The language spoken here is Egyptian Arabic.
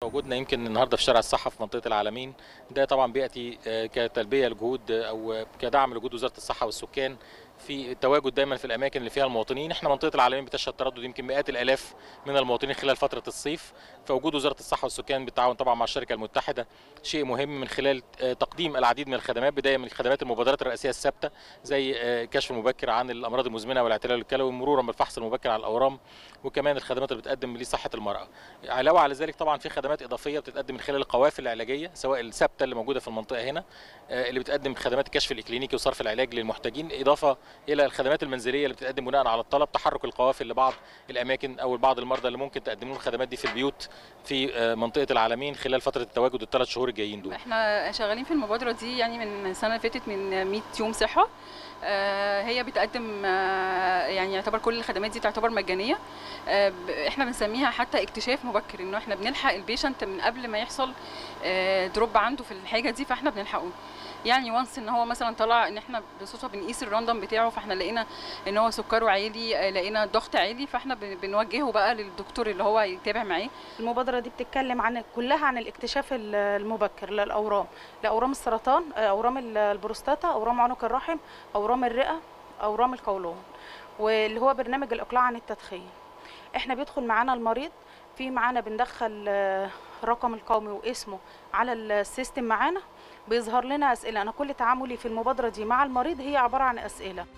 تواجدنا يمكن النهارده في شارع الصحة في منطقة العالمين ده طبعا بيأتي آه، كتلبية لجهود آه، أو كدعم لجهود وزارة الصحة والسكان في التواجد دايما في الاماكن اللي فيها المواطنين احنا منطقه العالمين بتشهد تردد يمكن مئات الالاف من المواطنين خلال فتره الصيف فوجود وزاره الصحه والسكان بالتعاون طبعا مع الشركه المتحده شيء مهم من خلال آه، تقديم العديد من الخدمات بدايه من خدمات المبادرات الرئاسيه الثابته زي آه، كشف مبكر عن الامراض المزمنه والاعتلال الكلوي مرورا بالفحص المبكر على الاورام وكمان الخدمات اللي بتقدم لصحه المراه علاوه على ذلك طبعا في خدمات اضافيه بتتقدم من خلال القوافل العلاجيه سواء الثابته اللي موجوده في المنطقه هنا آه، اللي بتقدم خدمات الكشف الاكلينيكي وصرف العلاج للمحتاجين اضافه الى الخدمات المنزليه اللي بتتقدم بناء على الطلب تحرك القوافل لبعض الاماكن او بعض المرضى اللي ممكن تقدم لهم الخدمات دي في البيوت في آه، منطقه العالمين خلال فتره التواجد الثلاث شهور الجايين دول احنا شغالين في المبادره دي يعني من السنه اللي فاتت من 100 يوم صحه آه، هي بتقدم آه، يعني يعتبر كل الخدمات دي تعتبر مجانيه آه، ب- احنا بنسميها حتى اكتشاف مبكر انه احنا بنلحق البيشنت من قبل ما يحصل آه، دروب عنده في الحاجه دي فاحنا بنلحقه يعني وانس ان هو مثلا طلع ان احنا بالصدفه بنقيس الراندوم بتاعه فاحنا لقينا ان هو سكره عالي آه، لقينا الضغط عالي فاحنا بن- بنوجهه بقى للدكتور اللي هو يتابع معاه المبادرة دي بتتكلم عن كلها عن الاكتشاف ال- المبكر للأورام لأورام السرطان أورام ال- البروستاتا أورام عنق الرحم أورام الرئة أورام القولون واللي هو برنامج الإقلاع عن التدخين احنا بيدخل معانا المريض في معانا بندخل آه، الرقم القومي واسمه على السيستم معانا بيظهر لنا أسئلة أنا كل تعاملي في المبادرة دي مع المريض هي عبارة عن أسئلة